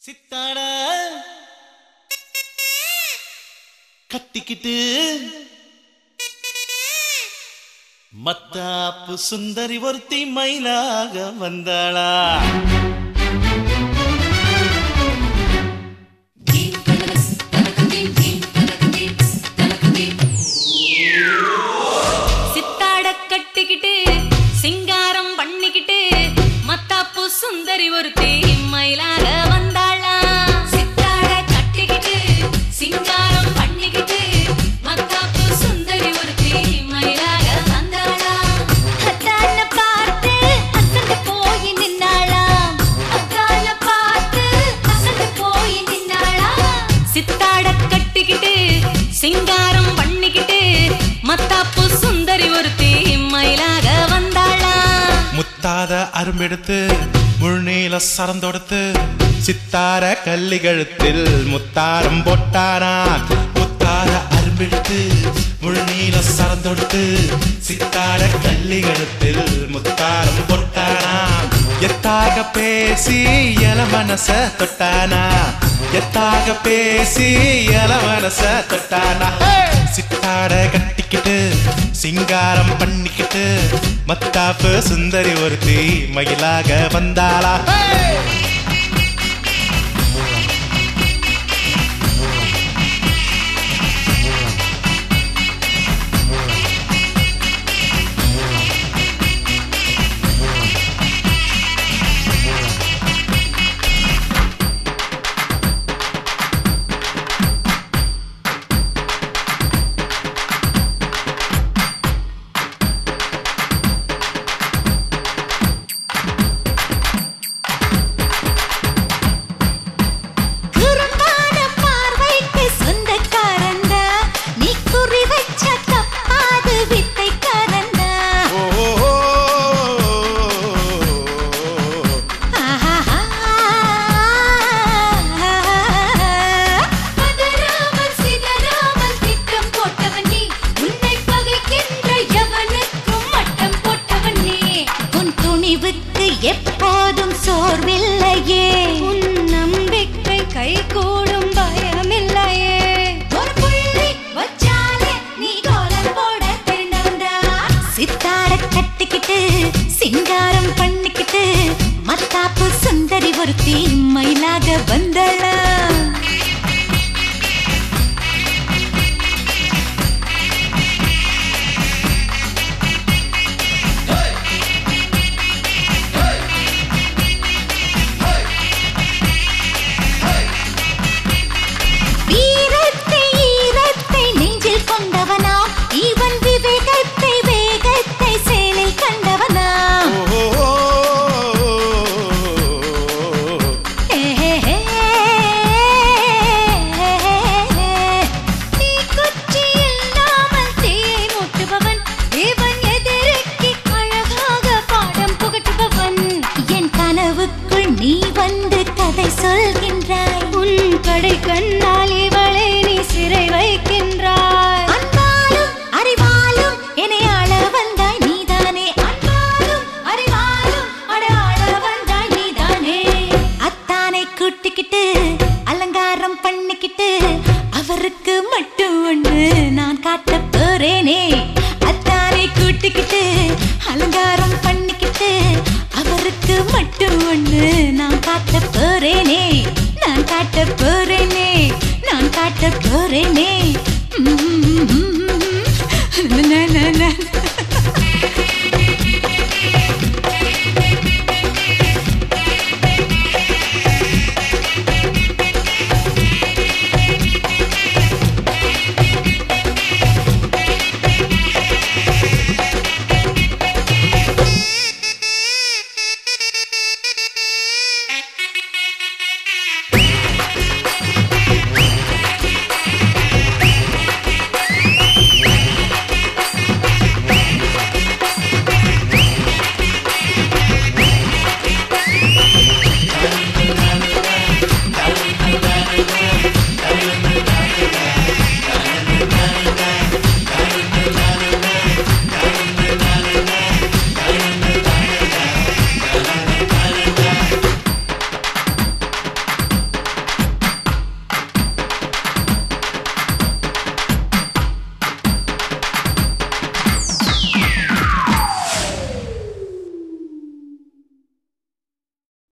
சித்தாட கட்டிக்கிட்டு மத்தாப்பு சுந்தரி ஒருத்தி மயிலாக வந்தாளா சித்தாட கட்டிக்கிட்டு சிங்காரம் பண்ணிக்கிட்டு மத்தாப்பு சுந்தரி ஒருத்தி மயிலாக வந்தாளா சித்தாட கட்டிக்கிட்டு சிங்காரம் பண்ணிக்கிட்டு மத்தாப்பு சுந்தரி ஒருத்தி மயிலாக வந்தாளா அத்தான பார்த்து அசந்து போய் நின்னாளா அத்தான பார்த்து அசந்து போய் நின்னாளா சித்தாட கட்டிக்கிட்டு சிங்காரம் பண்ணிக்கிட்டு மத்தாப்பு சுந்தரி ஒருத்தி மயிலாக வந்தாளா முத்தாத அரும்பெடுத்து முழுநீல சரந்தொடுத்து சித்தார கள்ளி கழுத்தில் முத்தாரம் போட்டானா முத்தார அரும்பெடுத்து முழுநீல சரந்தொடுத்து சித்தார கள்ளி கழுத்தில் முத்தாரம் போட்டானா எத்தாக பேசி எல மனச தொட்டானா எத்தாக பேசி எல மனச தொட்டானா சித்தாட கட்டிக்கிட்டு சிங்காரம் பண்ணிக்கிட்டு மத்தாப்பு சுந்தரி ஒருத்தி மயிலாக வந்தாளா குறும்பான பார்வைக்கு சொந்தக்காரன்டா. நீ குறி வச்ச தப்பாது வித்தைக்காரன்டா. ஆஹாஹா. பதறாமல் சிதறாமல் திட்டம் போட்டவன் நீ. உன்னை பகைக்கின்ற எவனுக்கும் மட்டம் போட்டவன் நீ. உன் துணிவுக்கு எப்போதும் சோர்வில்லையே உன் நம்பிக்கை கைகூடும் பயமில்லையே ஒரு புள்ளி வச்சாலே நீ கோலம் போட தெரிந்தவன்டா சித்தார கட்டிக்கிட்டு சிங்காரம் பண்ணிக்கிட்டு மத்தாப்பு சுந்தரி ஒருத்தி மயிலாக வந்தளா வீரத்தை ஈரத்தை நெஞ்சில் கொண்டவனாம் இவன் விவேகத்தை வேகத்தை சேலில் கண்டவனாம் நீ குச்சி இல்லாமல் தீயை மூட்டுபவன் இவன் எதிரிக்கு அழகாக பாடம் புகட்டுபவன் என் கனவுக்குள் நீ வந்து கதை சொல்கின்றாய் உன் கடை கண்ணால் இவளை நீ சிறை வைக்கின்றாய் அன்பாலும் அறிவாலும் என்னை ஆள வந்தாய் நீதானே அன்பாலும் அறிவாலும் அட ஆள வந்தாய் நீதானே அத்தானை கூட்டிக்கிட்டு அலங்காரம் பண்ணிக்கிட்டு அவருக்கு மட்டும் ஒண்ணு நான் காட்ட போறேனே அத்தானை கூட்டிக்கிட்டு அலங்காரம் பண்ணிக்கிட்டு அவருக்கு மட்டும் ஒண்ணு நான் காட்ட போறேனே நான் காட்ட போறேனே நான் காட்ட போறேனே ம்ம். நா, நா, நா.